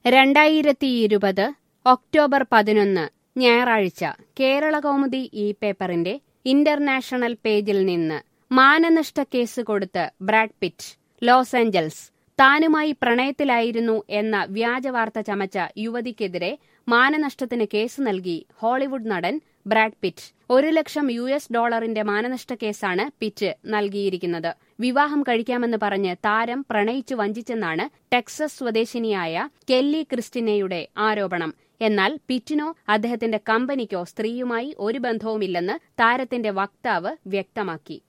രണ്ടായിരത്തി ഇരുപത് ഒക്ടോബർ പതിനൊന്ന് ഞായറാഴ്ച കേരള കൗമുദി ഈ പേപ്പറിന്റെ ഇന്റർനാഷണൽ പേജിൽ നിന്ന് മാനനഷ്ട കേസ് കൊടുത്ത് ബ്രാഡ് പിറ്റ് ലോസ് ഏഞ്ചൽസ് താനുമായി പ്രണയത്തിലായിരുന്നു എന്ന വ്യാജവാർത്ത ചമച്ച യുവതിക്കെതിരെ മാനനഷ്ടത്തിന് കേസ് നൽകി ഹോളിവുഡ് നടൻ ബ്രാഡ് പിറ്റ് ഒരു ലക്ഷം യു എസ് ഡോളറിന്റെ മാനനഷ്ട കേസാണ് പിറ്റ് നൽകിയിരിക്കുന്നത് വിവാഹം കഴിക്കാമെന്ന് പറഞ്ഞ് താരം പ്രണയിച്ചു വഞ്ചിച്ചെന്നാണ് ടെക്സസ് സ്വദേശിനിയായ കെല്ലി ക്രിസ്റ്റിനയുടെ ആരോപണം എന്നാൽ പിറ്റിനോ അദ്ദേഹത്തിന്റെ കമ്പനിക്കോ സ്ത്രീയുമായി ഒരു ബന്ധവുമില്ലെന്ന് താരത്തിന്റെ വക്താവ് വ്യക്തമാക്കി